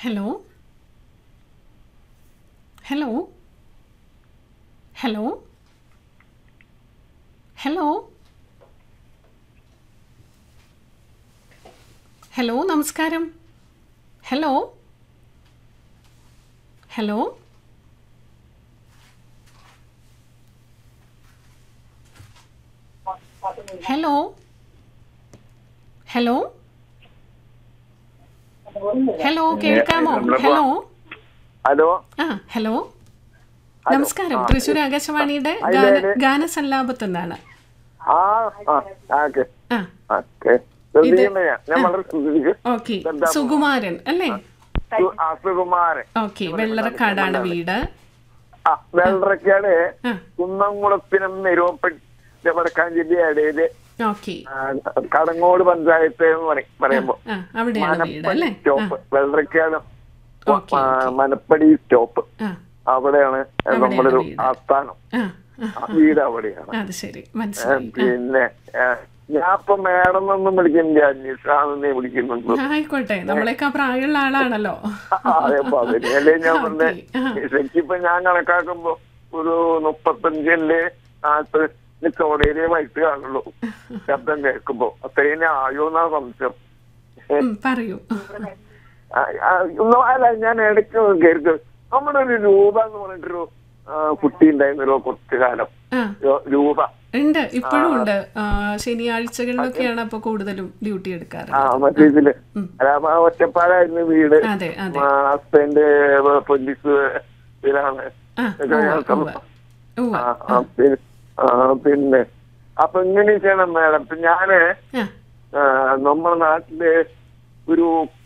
Hello hello hello hello hello നമസ്കാരം hello hello hello hello hello കേൾക്കാമോ hello hello ആ hello നമസ്കാരം തൃശ്ശൂർ ആകാശവാണിയുടെ ഗാന ഗാനസല്ലാപത്ത് നിന്നാണ് ആ ആ ഓക്കെ ആ ഓക്കെ ശ്രദ്ധിക്കണ്ട ഞാൻ ഞാൻ വളരെ ശ്രദ്ധിക്കും ഓക്കെ സുകുമാരൻ അല്ലേ സു- ആ, സുകുമാരൻ ഓക്കെ വെള്ളറക്കാടാണ് വീട് ആ വെള്ളറക്കാട് ആ കുന്നംകുളത്തിനും നിരോപ്പന്റെ വടക്കാഞ്ചേരി ഇടയില് ഓക്കെ ആ, കടങ്ങോട് പഞ്ചായത്ത് എന്ന് പറയും പറയുമ്പോ ആ അവിടെയാണ് വീട് മനപ്പടി അല്ലേ stop Vellarakkad okay Manappadi stop ആ അവിടെയാണ് നമ്മുടെ ഒരു വീട്. ആസ്ഥാനം ആ ആ, ആ, വീട് അവിടെയാണ് അത് ശരി ഏ, മനസ്സിലായി പിന്നെ ഏ, ഞാൻ ഇപ്പൊ മേഡം എന്നൊന്നും വിളിക്കുന്നില്ല നിഷാന്നേ വിളിക്കുന്നുള്ളൂ ആയിക്കോട്ടെ നമ്മളെയൊക്കെ പ്രായമുള്ള ആളാണല്ലോ അതെ അപ്പൊ അതിനല്ലേ ഞാൻ പറഞ്ഞ ഓക്കേ, ആ. ശരിക്കിപ്പൊ ഞാൻ കണക്കാക്കുമ്പോ ഒരു മുപ്പത്തഞ്ചിന്റെ നാൽപ്പത് ചോടയിലേ വയസ്സ് കാണുള്ളൂ ശബ്ദം കേൾക്കുമ്പോ അത്രയും ആയോ എന്നാ സംശയം ഉം, പറയൂ ആ, ആ, ഒന്നും അല്ല ഞാൻ ഇടയ്ക്ക് കേൾക്കും നമ്മുടെ ഒരു രൂപ എന്ന് പറഞ്ഞിട്ടൊരു ആ, കുട്ടി ഉണ്ടായിരുന്നല്ലോ കുറച്ചു കാലം ആ രൂ- രൂപ ഉണ്ട് ഇപ്പോഴും ഉണ്ട് ആ, ശനിയാഴ്ചകളിലൊക്കെയാണ് അപ്പൊ കൂടുതലും ഡ്യൂട്ടി എടുക്കാറ് ആ മറ്റേ ഇതില് അല്ല, ആ ഒറ്റപ്പാടായിരുന്നു വീട് അതെ അതെ ഹസ്ബൻഡ് പോലീസ് ഇതിലാണ് ആ ഇതൊക്കെ ഞാൻ ഉവ്വ, ഉവ്വ. ഉവ്വ. ആ, ആ, പിന്നെ ആ, പിന്നെ അപ്പൊ ഇങ്ങനെ ചെയ്യണം മേഡം ഇപ്പൊ ഞാന് ആ ആ, നമ്മുടെ നാട്ടില് ഒരു